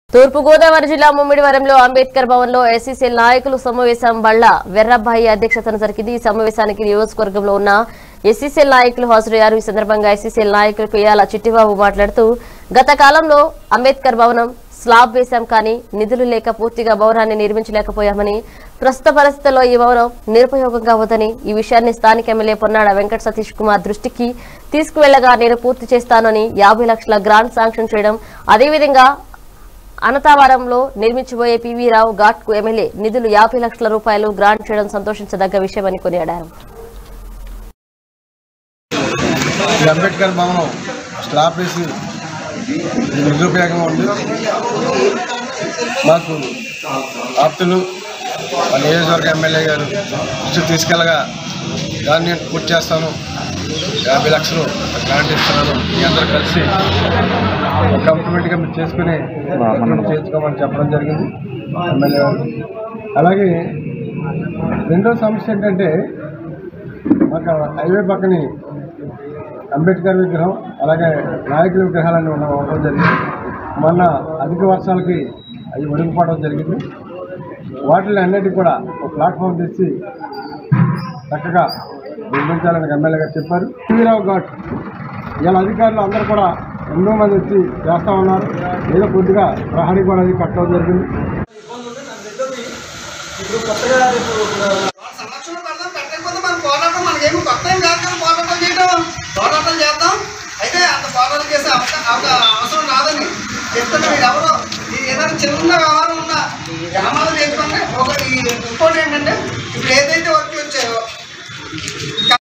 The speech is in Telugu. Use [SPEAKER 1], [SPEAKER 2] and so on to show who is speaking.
[SPEAKER 1] తూర్పుగోదావరి జిల్లా ముమ్మిడివరంలో అంబేద్కర్ భవన్ లో ఎస్సీసీఎల్ నాయకులు సమావేశం బళ్ళ వెర్రబ్బాయి అధ్యక్షతన జరిగింది ఈ సమావేశానికి నియోజకవర్గంలో ఉన్న ఎస్సీసీఎల్ నాయకులు హాజరయ్యారు ఈ సందర్భంగా ఎస్సీసీఎల్ నాయకులు కుయ్యాల చిట్టిబాబు మాట్లాడుతూ గత కాలంలో అంబేద్కర్ భవనం స్లాబ్ వేశాం కానీ నిధులు లేక పూర్తిగా భవనాన్ని నిర్మించలేకపోయామని ప్రస్తుత పరిస్థితుల్లో ఈ భవనం నిరుపయోగంగా ఉందని ఈ విషయాన్ని స్థానిక ఎమ్మెల్యే పొన్నాడ వెంకట సతీష్ కుమార్ దృష్టికి తీసుకువెళ్లగా నేను పూర్తి చేస్తానని యాభై లక్షల గ్రాంట్ శాంక్షన్ చేయడం అదేవిధంగా అనంతవరంలో నిర్మించబోయే పివి రావు ఘాట్ కు ఎమ్మెల్యే నిధులు యాభై లక్షల రూపాయలు గ్రాంట్ చేయడం సంతోషించదగ్గ విషయమని కొనియాడారు
[SPEAKER 2] ఈ అంబేద్కర్ భవనం స్లాబ్ వేసి నిరుపయోగంగా ఉంది మాకు ఆప్తులు మా నియోజకవర్గ ఎమ్మెల్యే గారు దృష్టి తీసుకెళ్ళగా దాన్ని నేను పూర్తి చేస్తాను యాభై లక్షలు గ్రాంట్ ఇస్తున్నాను మీ అందరూ కలిసి ఒక కమిట్మెంట్గా మీరు చేసుకుని మనం చేసుకోమని చెప్పడం జరిగింది ఎమ్మెల్యే గారు అలాగే రెండో సమస్య ఏంటంటే మాకు హైవే పక్కని అంబేద్కర్ విగ్రహం అలాగే నాయకుల విగ్రహాలన్నీ ఉన్న ఉండడం జరిగింది మొన్న అధిక వర్షాలకి అవి ఒడిగిపోవడం జరిగింది వాటిని అన్నిటికీ కూడా ఒక ప్లాట్ఫామ్ తెచ్చి చక్కగా నిర్మించాలని ఎమ్మెల్యే గారు చెప్పారు టీవీరావు ఘాట్ ఇలా అధికారులు అందరూ కూడా ఎన్నో మంది వచ్చి చేస్తూ ఉన్నారు ఏదో కొద్దిగా ప్రహరీ కూడా అది కట్టడం జరిగింది
[SPEAKER 3] వాళ్ళ సమక్షంలో పెడదాం పెట్టకపోతే మన పోరాటం మనకేమి కొత్త ఏం కాదు కదా పోరాటం చేయడం పోరాటం చేద్దాం అయితే అంత పోరాటం చేసే అవసరం అవక- అవసరం రాదని చెప్తున్నా మీరు ఎవరో ఇది ఏదైనా చిన్న వ్యవహారం ఉందా గ్రామాలు చేసుకోండి ఒక ఈ ఇంకోటి ఏంటంటే ఇప్పుడు ఏదైతే వర్క్ వచ్చాయో